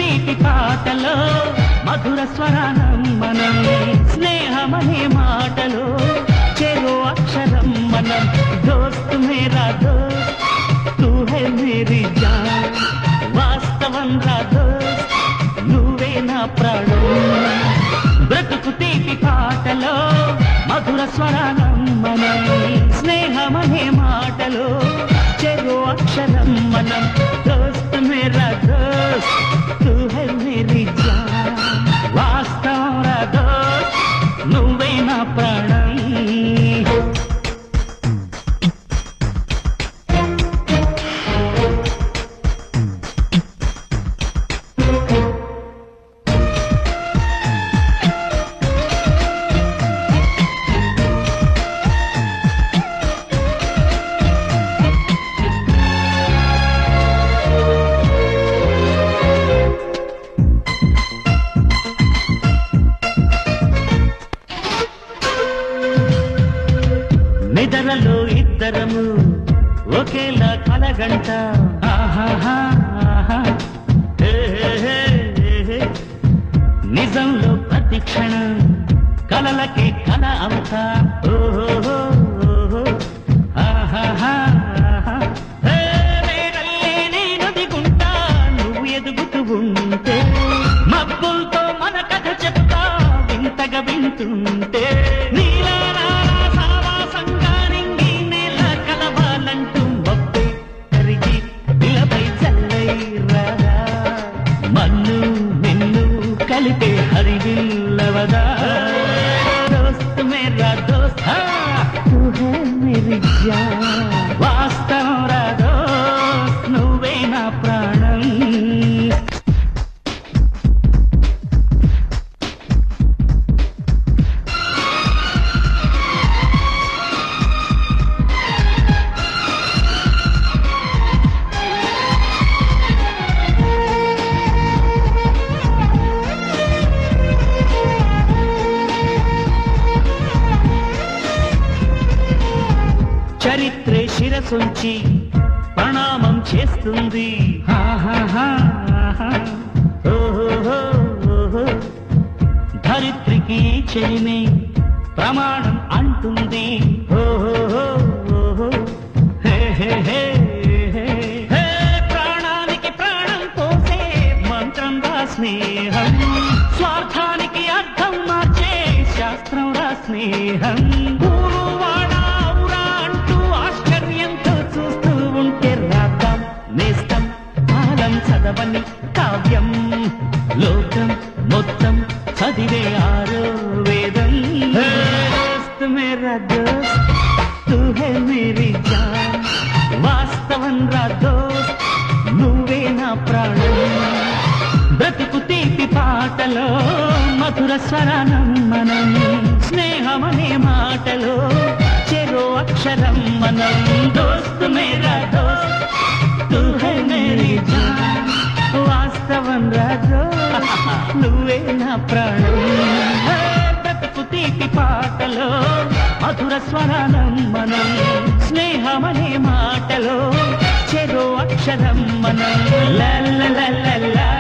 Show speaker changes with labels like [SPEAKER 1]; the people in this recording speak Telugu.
[SPEAKER 1] తీపి పాటలో మధుర స్వరానం మనం స్నేహమనే మాటలో చెరో అక్షరం మనం దోస్త్ మేరా దోస్త్ తూ హై మేరీ జాన్ వాస్తవం రా దోస్త్ నువ్వే నా ప్రాణం బ్రతుకు తీపి పాటలో మధుర స్వరానం మనం స్నేహమనే మాటలో చెరో అక్షరం మనం దోస్త్ మేరా దోస్త్ తూ హై మేరీ జాన్ వాస్తవం రా దోస్త్ నువ్వే నా ప్రాణం నిద్రలో ఇద్దరము ఒకేలా కలగంట ఆహాహా, ఆహా. హే, హే, హే, హే, హే. నిజంలో ప్రతి క్షణం కలలకే కల అవుతా ఓహో ఓహో ఆహాహా, ఆహా. హే, నేనల్లే నేనొదిగుంటా, నువ్వు ఎదుగుతూ ఉంటే మబ్బులతో మన కథ చెప్తా వింతగా వింటుంటే నీలా నాలా సావాసంగా నింగి నేల కలవాలంటూ మబ్బే కరిగి నిలపై చల్లై రాదా మన్ను నిన్ను కలిపే హరివిల్లవదా దోస్త్ మేరా దోస్త్ హా, తూ హై మేరీ జాన్ వాస్తవం రా దోస్త్ నువ్వే నా ప్రాణం చరిత్రే శిరసుంచి ప్రణామం చేస్తుంది హాహాహా, ఆహా. ఓహోహో, ఓహో. ధరిత్రికి ఈ చెలిమే ప్రమాణం అంటుంది ఓహోహో, ఓహో. హే, హే, హే, హే. హే, ప్రాణానికి ప్రాణం పోసే మంత్రం రా స్నేహం స్వార్థానికి అర్థం మార్చే శాస్త్రం రా స్నేహం ఊరు వాడ ఔరా అంటూ ఆశ్చర్యంతో చూస్తూ ఉంటే రాద్దాం నేస్తం కాలం చదవని కావ్యం లోకం మొత్తం చదివే ఆరో వేదం హే, దోస్త్ మేరా దోస్త్ తూ హై మేరీ జాన్ వాస్తవం రా దోస్త్ నువ్వే నా ప్రాణం బ్రతుకు తీపి పాటలో మధుర స్వరానం మనం స్నేహమనే మాటలో చెరో అక్షరం మనం దోస్త్ మేరా దోస్త్ తూ హై మేరీ జాన్ వాస్తవం రా దోస్త్ నువ్వే నా ప్రాణం హే, బ్రతుకు తీపి పాటలో మధుర స్వరానం మనం స్నేహమనే మాటలో చెరో అక్షరం మనం లా లా లా లా లా